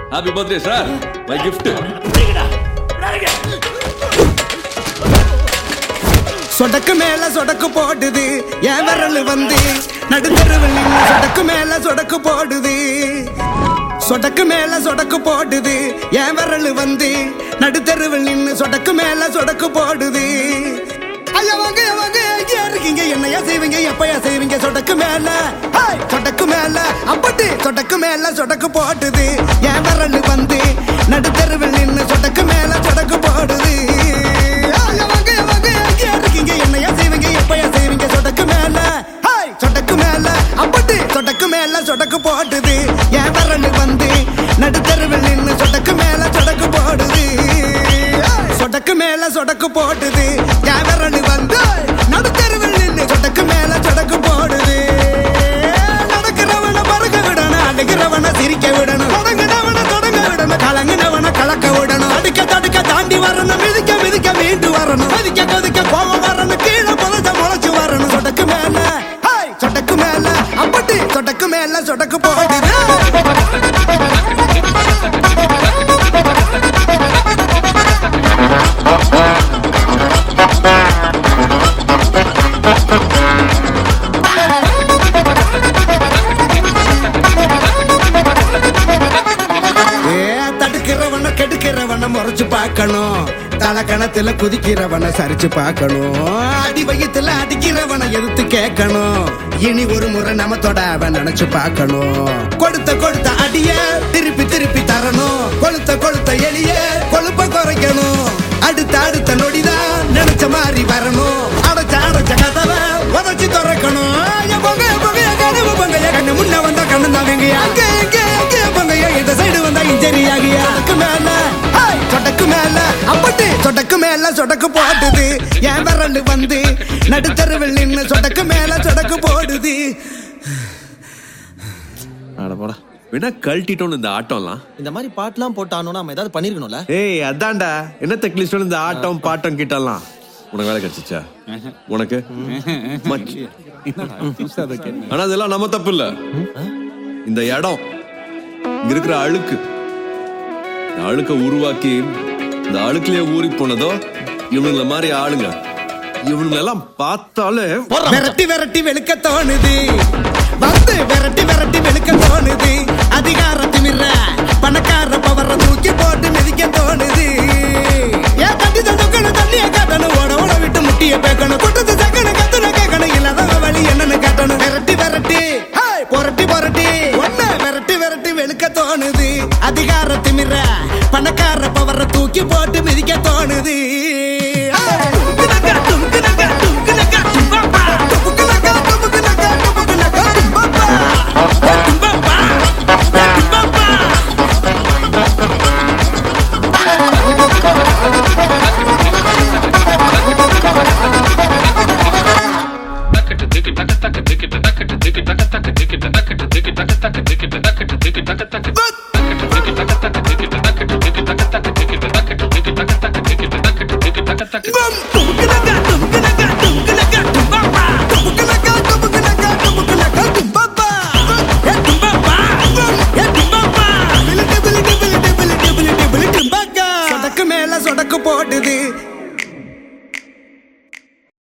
Happy birthday sir my gift சொடக்கு மேல சொடக்கு போடுது என் விரல் வந்து நடுத்தருவில் நின்னு சொடக்கு மேல சொடக்கு போடுது சொடக்கு மேல சொடக்கு போடுது என் விரல் வந்து நடுத்தருவில் நின்னு சொடக்கு மேல சொடக்கு போடுது ஐயா வாங்க ஐயா வாங்க எங்கேயா இருக்கீங்க என்னையா செய்வீங்க எப்பயா செய்வீங்க சொடக்கு மேல ஹாய், சொடக்கு மேல அப்பட்டு சொடக்கு மேல சொடக்கு போடுது என் விரல் வந்து நடுத்தருவில் நின்னு சொடக்கு மேல சொடக்கு போடுது ஐயா வாங்க ஐயா வாங்க எங்கேயா இருக்கீங்க என்னையா செய்வீங்க எப்பயா செய்வீங்க சொடக்கு மேல ஹாய், சொடக்கு மேல அப்பட்டு சொடக்கு மேல சொடக்கு போடுது என் விரல் வந்து நடுத்தருவில் நின்னு சொடக்கு மேல சொடக்கு போடுது சொடக்கு மேல சொடக்கு போடுது என் விரல் வந்து நடுத்தருவில் நின்னு சொடக்கு மேல சொடக்கு போடுது நடக்கிறவன பறக்க விடணும் அழுகிறவன சிரிக்க விடணும் தொடங்கினவன தொடங்க விடணும் கலங்கினவன கலக்க விடணும் தடுக்க தடுக்க தாண்டி வரணும் மிதிக்க மிதிக்க மீண்டு வரணும் மதிக்க கொதிக்க கோவம் வரணும் கீழே புதைச்ச முளைச்சு வரணும் சொடக்கு மேல ஹாய், சொடக்கு மேல அப்பட்டி சொடக்கு மேல சொடக்கு போடுது ஏ, தடுக்கிறவன கெடுக்கிறவன முறைச்சு பார்க்கணும் தலக்கணத்துல குதிக்கிறவன சரிச்சு பார்க்கணும் அடி வயித்துல அடிக்கிறவன எதிர்த்து கேட்கணும் இனி ஒரு முறை நம்ம தொட அவன் நினைச்சு பார்க்கணும் கொடுத்த கொடுத்த அடிய திருப்பி திருப்பி தரணும் கொளுத்த கொளுத்த எளிய கொழுப்ப குறைக்கணும் அடுத்த அடுத்த நொடிதான் நினைச்ச மாதிரி வரணும் அடைச்ச அடைச்ச கதவை உதச்சு திறக்கணும் என் பொங்க என் பொங்க என் கனவு பொங்க என் கண்ணு முன்ன வந்தா கண்ணு தான் எங்க அங்க எங்க எங்க பொங்க இந்த சைடு வந்தா இன்ஜரி ஆகிய சொடக்கு மேல ஹாய், சொடக்கு மேல அப்பட்டு சொடக்கு மேல சொடக்கு போடுது என் விரல் வந்து நடுத்தருவில் நின்னு சொடக்கு மேல சொடக்கு போடுது அட போடா வேணா கழட்டிட்டோம் இந்த ஆட்டம்லாம் இந்த மாதிரி பாட்டுலாம் போட்டானோ நம்ம ஏதாவது பண்ணிருக்கணும்ல ஏய் அதான்டா என்ன தெக்லிஸ்டோட இந்த ஆட்டம் பாட்டம் கிட்டலாம் உனக்கு வேலை கிடைச்சிச்சா உனக்கு மச்சி. ஆனா அதெல்லாம் நம்ம தப்பு இல்ல இந்த இடம் இங்க இருக்கிற அழுக்கு இந்த அழுக்க உருவாக்கி இந்த அழுக்குலயே ஊறி போனதோ இவனுங்கள மாதிரி ஆளுங்க இவனுங்களெல்லாம் பார்த்தாலே விரட்டி விரட்டி வெளுக்க தோணுது வந்து விரட்டி விரட்டி வெளுக்க தோணுது அதிகார திமிர பணக்கார பவர தூக்கி போட்டு மிதிக்க தோணுது ஏன் தண்ணி தடுக்கணும் தண்ணிய காட்டணும் ஓட ஓட விட்டு முட்டிய பேக்கணும் குட்டு